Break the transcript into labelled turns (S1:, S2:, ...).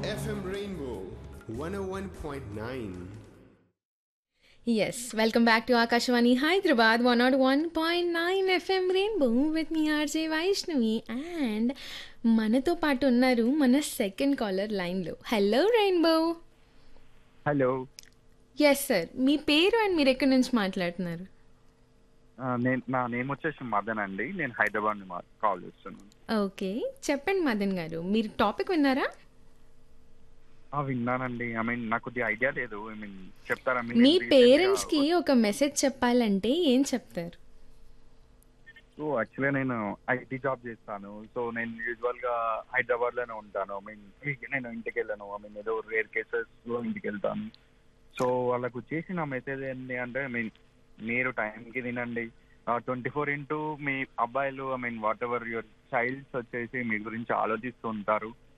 S1: FM Rainbow 101.9.
S2: Yes, welcome back to Akashwani Hyderabad 101.9 FM Rainbow with me RJ Vaishnavi and మనతో పాటు ఉన్నారు మన second caller లైన్లో hello rainbow
S3: hello
S2: yes sir మీ పేరు and మీరు ఎక్కడి నుంచి మాట్లాడుతున్నారు
S3: ఆ, నేను నా నేమ్ వచ్చేసి మదన్ అండి నేను హైదరాబాద్ నుంచి మా- కాల్ చేస్తున్నాను
S2: ఓకే చెప్పండి మదన్ గారు మీరు టాపిక్ విన్నారా
S3: ఆ, విన్నానండి ఐ మీన్ నాకు కొద్దిగా ఐడియా లేదు ఐ మీన్ చెప్తారా మీరు
S2: మీ
S3: recent గా-
S2: పేరెంట్స్కి ఒక మెసేజ్ చెప్పాలంటే ఏం చెప్తారు
S3: సో యాక్చువల్గా నేను ఐటీ జాబ్ చేస్తాను సో నేను యూజువల్ గా హైదరాబాద్ లోనే ఉంటాను ఐ మీన్ నేను ఇంటికి వెళ్ళాను ఐ మీన్ ఏదో రేర్ కేసెస్ లో ఇంటికి వెళ్తాను సో వాళ్ళకు చేసిన మెసేజ్ ఏంటి అంటే ఐ మీన్ మీరు టైంకి తినండి ట్వంటీ ఫోర్ ఇంటూ మీ అబ్బాయిలు I mean whatever your childs వచ్చేసి మీ గురించి ఆలోచిస్తూ ఉంటారు